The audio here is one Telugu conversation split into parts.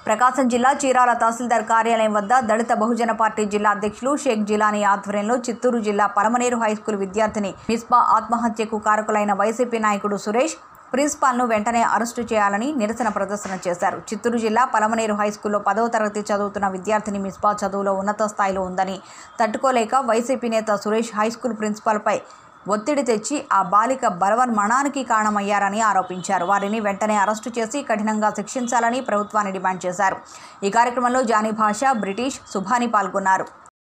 ప్రకాశం జిల్లా చీరాల తహసీల్దార్ కార్యాలయం వద్ద దళిత బహుజన పార్టీ జిల్లా అధ్యక్షులు షేక్ జిలానీ ఆధ్వర్యంలో చిత్తూరు జిల్లా పలమనేరు హైస్కూల్ విద్యార్థిని మిస్బా ఆత్మహత్యకు కారకులైన వైసీపీ నాయకుడు సురేష్ ప్రిన్సిపాల్ను వెంటనే అరెస్టు చేయాలని నిరసన ప్రదర్శన చేశారు చిత్తూరు జిల్లా పలమనేరు హైస్కూల్లో పదవ తరగతి చదువుతున్న విద్యార్థిని మిస్బా చదువులో ఉన్నత స్థాయిలో ఉందని తట్టుకోలేక వైసీపీ నేత సురేష్ హైస్కూల్ ప్రిన్సిపాల్పై ఒత్తిడి తెచ్చి ఆ బాలిక బలవన్మరణానికి కారణమయ్యారని ఆరోపించారు వారిని వెంటనే అరెస్టు చేసి కఠినంగా శిక్షించాలని ప్రభుత్వాన్ని డిమాండ్ చేశారు ఈ కార్యక్రమంలో జానీ భాష బ్రిటిష్ సుభాని పాల్గొన్నారు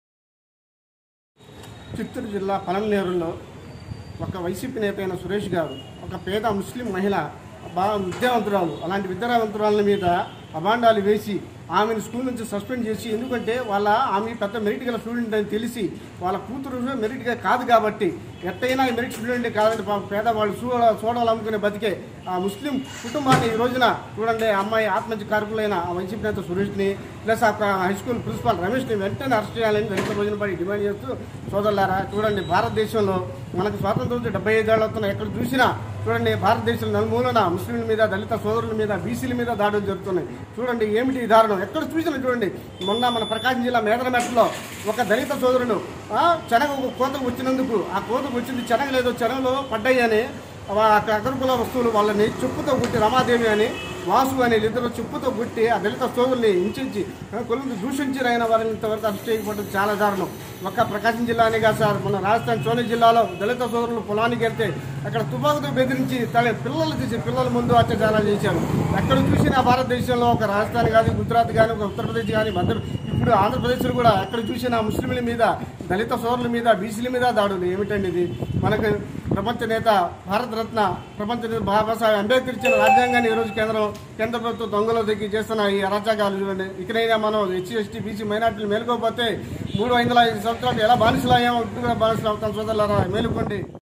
చిత్తూరు జిల్లా పలంనేరులో ఒక వైసీపీ నేత అయిన సురేష్ గారు ఒక పేద ముస్లిం మహిళ బాగా విద్యావంతురాలు అలాంటి విద్యావంతురాల మీద అభాండాలు వేసి ఆమెను స్కూల్ నుంచి సస్పెండ్ చేసి ఎందుకంటే వాళ్ళ ఆమె పెద్ద మెరిట్ గల స్టూడెంట్ అని తెలిసి వాళ్ళ కూతురు మెరిట్గా కాదు కాబట్టి ఎట్టయినా మెరిట్ స్టూడెంట్ కాదంటే పాపం పేదవాళ్ళు చూడ చూడాలి అమ్ముకునే బతికే ఆ ముస్లిం కుటుంబాన్ని ఈ రోజున చూడండి ఆ అమ్మాయి ఆత్మహత్య కారకులైన ఆ వైసీపీ నేత సురేష్ని ప్లస్ ఆ హై స్కూల్ ప్రిన్సిపాల్ రమేష్ని వెంటనే అరెస్ట్ చేయాలని దళిత రోజున పడి డిమాండ్ చేస్తూ సోదరులారా చూడండి భారతదేశంలో మనకు స్వాతంత్రం వచ్చి డెబ్బై ఐదేళ్ళు అవుతున్నా ఎక్కడ చూసినా చూడండి భారతదేశంలో నలుమూలన ముస్లింల మీద దళిత సోదరుల మీద బీసీల మీద దాడులు జరుగుతున్నాయి చూడండి ఏమిటి ఈ దారుణం ఎక్కడ చూసినా చూడండి మొన్న మన ప్రకాశం జిల్లా మేదరమెట్టలో ఒక దళిత సోదరుడు ఆ, శనగ ఒక కోతకు వచ్చినందుకు ఆ కోతకు వచ్చింది శనగ లేదో శనగలో పడ్డాయని అగ్రకుల వస్తువులు వాళ్ళని చెప్పుతో గుట్టి రమాదేవి అని వాసు అనే ఇద్దరు చెప్పుతో గుట్టి ఆ దళిత సోదరుల్ని హింసించి కొలుంది దూషించి అయిన వారిని ఇంతవరకు అరెస్ట్ చేయకపోవడం చాలా దారుణం ఒక్క ప్రకాశం జిల్లానే కాదు సార్ మన రాజస్థాన్ సోని జిల్లాలో దళిత సోదరులు పొలానికి వెళ్తే అక్కడ తుపాకుతో బెదిరించి తల పిల్లలు తీసి పిల్లల ముందు అత్యాచారాలు చేశారు ఎక్కడ చూసినా భారతదేశంలో ఒక రాజస్థాన్ కానీ గుజరాత్ కానీ ఒక ఉత్తరప్రదేశ్ కానీ మధ్య ఇప్పుడు ఆంధ్రప్రదేశ్లో కూడా ఎక్కడ చూసినా ముస్లింల మీద దళిత సోదరుల మీద బీసీల మీద దాడులు ఏమిటండి ఇది మనకు ప్రపంచ నేత భారతరత్న ప్రపంచ నేత బాబాసాహెబ్ అంబేద్కర్ ఇచ్చిన రాజ్యాంగాన్ని ఈరోజు కేంద్రం కేంద్ర ప్రభుత్వం దొంగలో దిగి చేస్తున్న ఈ అరాచకాలు చూడండి ఇక్కడైనా మనం హెచ్సీ ఎస్టీ బీసీ మైనార్టీలు మేలుకోకపోతే మూడు వందల ఐదు సంవత్సరాలు ఎలా బానిసలు అయ్యామో ఇప్పుడు కూడా బానిసలు అవుతాం సోదరులారా మేలుకోండి